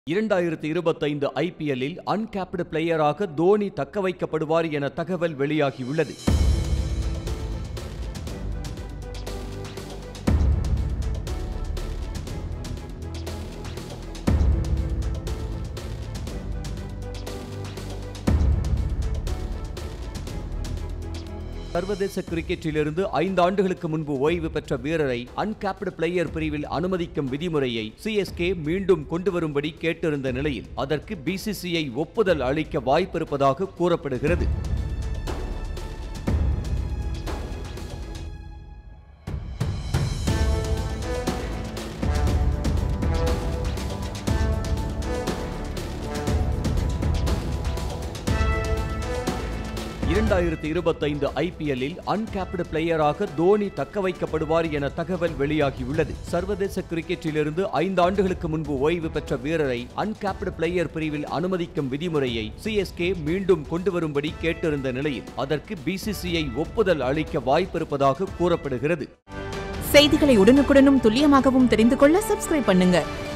இரண்டாயிரத்தி இருபத்தைந்து ஐபிஎல்லில் அன்கேப்டு பிளேயராக தோனி தக்க வைக்கப்படுவார் என தகவல் வெளியாகியுள்ளது சர்வதேச கிரிக்கெட்டிலிருந்து ஐந்து ஆண்டுகளுக்கு முன்பு ஓய்வு பெற்ற வீரரை அன்கேப்டு பிளேயர் பிரிவில் அனுமதிக்கும் விதிமுறையை சிஎஸ்கே மீண்டும் கொண்டு வரும்படி கேட்டிருந்த நிலையில் அதற்கு பிசிசிஐ ஒப்புதல் அளிக்க வாய்ப்பிருப்பதாக கூறப்படுகிறது இரண்டாயிரத்தி இருபத்தைந்து ஐபிஎல்லில் அன்கேப்டு பிளேயராக தோனி தக்க வைக்கப்படுவார் என தகவல் வெளியாகியுள்ளது சர்வதேச கிரிக்கெட்டிலிருந்து ஐந்து ஆண்டுகளுக்கு முன்பு ஓய்வு பெற்ற வீரரை அன்கேப்டு பிளேயர் பிரிவில் அனுமதிக்கும் விதிமுறையை சிஎஸ்கே மீண்டும் கொண்டு வரும்படி கேட்டிருந்த நிலையில் அதற்கு பிசிசிஐ ஒப்புதல் அளிக்க வாய்ப்பிருப்பதாக கூறப்படுகிறது செய்திகளை உடனுக்குடனும் துல்லியமாகவும் தெரிந்து கொள்ள சப்ஸ்கிரைப் பண்ணுங்க